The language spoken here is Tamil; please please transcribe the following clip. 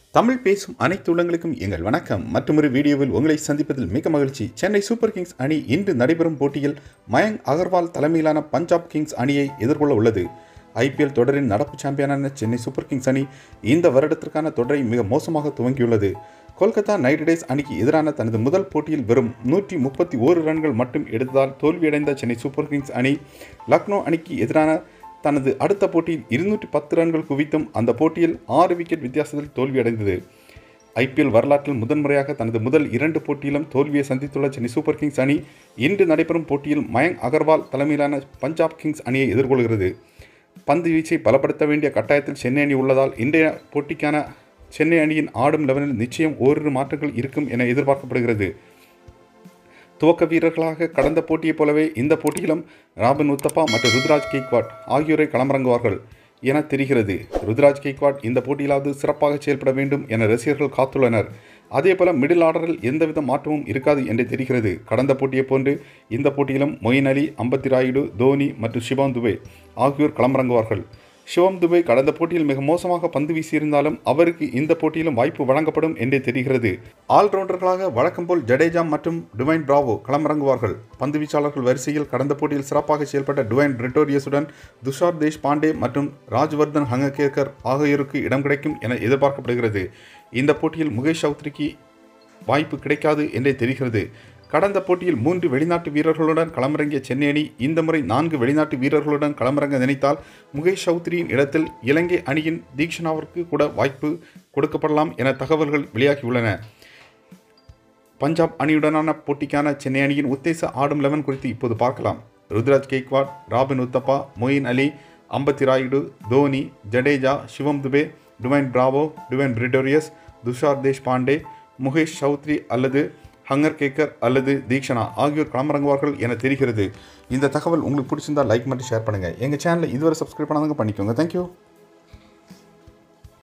தமிழ் பேசும் அனைத்து உள்ளங்களுக்கும் எங்கள் வணக்கம் மற்றொரு வீடியோவில் உங்களை சந்திப்பதில் மிக மகிழ்ச்சி சென்னை சூப்பர் கிங்ஸ் அணி இன்று நடைபெறும் போட்டியில் மயங்க் அகர்வால் தலைமையிலான பஞ்சாப் கிங்ஸ் அணியை எதிர்கொள்ள உள்ளது ஐபிஎல் தொடரின் நடப்பு சாம்பியனான சென்னை சூப்பர் கிங்ஸ் அணி இந்த வருடத்திற்கான தொடரை மிக மோசமாக துவங்கியுள்ளது கொல்கத்தா நைட் ரைடர்ஸ் அணிக்கு எதிரான தனது முதல் போட்டியில் வெறும் நூற்றி முப்பத்தி ஓரு ரன்கள் மட்டும் எடுத்ததால் தோல்வியடைந்த சென்னை சூப்பர் கிங்ஸ் அணி லக்னோ அணிக்கு எதிரான தனது அடுத்த போட்டியில் இருநூற்றி பத்து ரன்கள் குவித்தும் அந்த போட்டியில் ஆறு விக்கெட் வித்தியாசத்தில் தோல்வியடைந்தது ஐபிஎல் வரலாற்றில் முதன்முறையாக தனது முதல் இரண்டு போட்டியிலும் தோல்வியை சந்தித்துள்ள சென்னை சூப்பர் கிங்ஸ் அணி இன்று நடைபெறும் போட்டியில் மயங்க் அகர்வால் தலைமையிலான பஞ்சாப் கிங்ஸ் அணியை எதிர்கொள்கிறது பந்து வீச்சை பலப்படுத்த வேண்டிய கட்டாயத்தில் சென்னை அணி உள்ளதால் இன்றைய போட்டிக்கான சென்னை அணியின் ஆடும் லெவனில் நிச்சயம் ஓரிரு மாற்றங்கள் இருக்கும் என எதிர்பார்க்கப்படுகிறது துவக்க வீரர்களாக கடந்த போட்டியைப் போலவே இந்த போட்டியிலும் ராபின் உத்தப்பா மற்றும் ருத்ராஜ் கெய்க்வாட் ஆகியோரை களமிறங்குவார்கள் என தெரிகிறது ருத்ராஜ் கெய்க்வாட் இந்த போட்டியிலாவது சிறப்பாக செயல்பட வேண்டும் என ரசிகர்கள் காத்துள்ளனர் அதேபோல மிடில் ஆர்டரில் எந்தவித மாற்றமும் இருக்காது என்று தெரிகிறது கடந்த போட்டியைப் போன்று இந்த போட்டியிலும் மொயின் அலி அம்பத்தி ராயுடு தோனி மற்றும் சிவான் துபே ஆகியோர் களமிறங்குவார்கள் சிவம் துபை கடந்த போட்டியில் மிக மோசமாக பந்து வீசியிருந்தாலும் அவருக்கு இந்த போட்டியிலும் வாய்ப்பு வழங்கப்படும் என்றே தெரிகிறது ஆல்ரவுண்டர்களாக வழக்கம் போல் ஜடேஜா மற்றும் டுவைன் பிராவோ களமிறங்குவார்கள் பந்து வீச்சாளர்கள் வரிசையில் கடந்த போட்டியில் சிறப்பாக செயல்பட்ட டுவைன் பிரிட்டோரியஸுடன் துஷார் தேஷ் பாண்டே மற்றும் ராஜ்வர்தன் ஹங்ககேக்கர் ஆகியோருக்கு இடம் கிடைக்கும் என எதிர்பார்க்கப்படுகிறது இந்த போட்டியில் முகேஷ் சௌத்ரிக்கு வாய்ப்பு கிடைக்காது என்றே தெரிகிறது கடந்த போட்டியில் மூன்று வெளிநாட்டு வீரர்களுடன் களமிறங்கிய சென்னை அணி இந்த முறை நான்கு வெளிநாட்டு வீரர்களுடன் களமிறங்க நினைத்தால் முகேஷ் சௌத்ரியின் இடத்தில் இலங்கை அணியின் தீக்ஷனாவிற்கு கூட வாய்ப்பு கொடுக்கப்படலாம் என தகவல்கள் வெளியாகியுள்ளன பஞ்சாப் அணியுடனான போட்டிக்கான சென்னை அணியின் உத்தேச ஆடும் லெவன் குறித்து இப்போது பார்க்கலாம் Ruturaj Gaikwad Robin Uthappa Moeen Ali Ambati Rayudu Dhoni Jadeja Shivam Dube Dwayne Bravo Dwaine Pretorius Tushar Deshpande Mukesh Choudhary அல்லது ஹங்கர் கேக்கர் அல்லது தீக்ஷனா ஆகியோர் களமிறங்குவார்கள் என தெரிகிறது இந்த தகவல் உங்களுக்கு பிடிச்சிருந்தா லைக் மட்டும் ஷேர் பண்ணுங்கள் எங்கள் சேனலை இதுவரை சப்ஸ்கிரைப் பண்ணாதவங்க பண்ணிக்கோங்க தேங்க்யூ